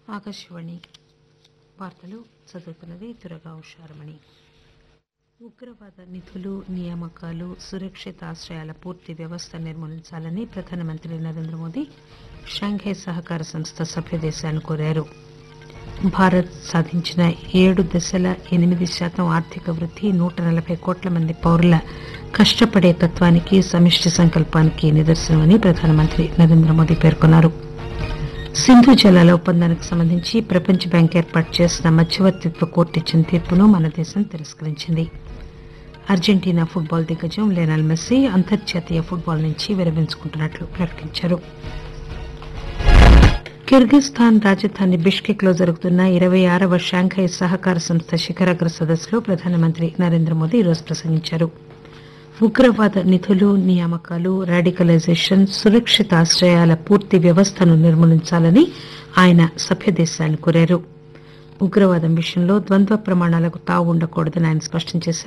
ఆకాశవాణి వార్తలు చదువుతున్నది దురగా ఉషారమణి ఉగ్రవాద నిధులు నియామకాలు సురక్షిత ఆశ్రయాల పూర్తి వ్యవస్థ నిర్మూలించాలని ప్రధానమంత్రి నరేంద్ర మోదీ షాంఘై సహకార సంస్థ సభ్య దేశాలను కోరారు భారత్ సాధించిన ఏడు దశల ఎనిమిది శాతం ఆర్థిక వృద్ధి నూట నలభై కోట్ల మంది పౌరుల కష్టపడే తత్వానికి సమిష్టి సంకల్పానికి నిదర్శనమని ప్రధానమంత్రి నరేంద్ర మోదీ పేర్కొన్నారు సింధు జలాల ఒప్పందానికి సంబంధించి ప్రపంచ బ్యాంక్ ఏర్పాటు చేసిన మధ్యవర్తిత్వ కోర్టు ఇచ్చిన తీర్పును మన దేశం తిరస్కరించింది అర్జెంటీనా ఫుట్బాల్ దిగ్గజం లెనాల్ మెస్సీ అంతర్జాతీయ ఫుట్బాల్ నుంచి విరమించుకుంటున్నట్లు ప్రకటించారు కిర్గిస్థాన్ రాజధాని బిష్కెక్ లో జరుగుతున్న ఇరవై ఆరవ షాంఘై సహకార సంస్థ శిఖరాగ్ర సదస్సులో ప్రధానమంత్రి నరేంద్ర మోదీ ఈరోజు ప్రసంగించారు ఉగ్రవాద నిధులు నియామకాలు రాడికలైజేషన్ సురక్షిత ఆశ్రయాల పూర్తి వ్యవస్థను నిర్మూలించాలని ఆయన సభ్య దేశాలను కోరారు ఉగ్రవాదం విషయంలో ద్వంద్వ ప్రమాణాలకు తావు ఉండకూడదని ఆయన స్పష్టం చేశారు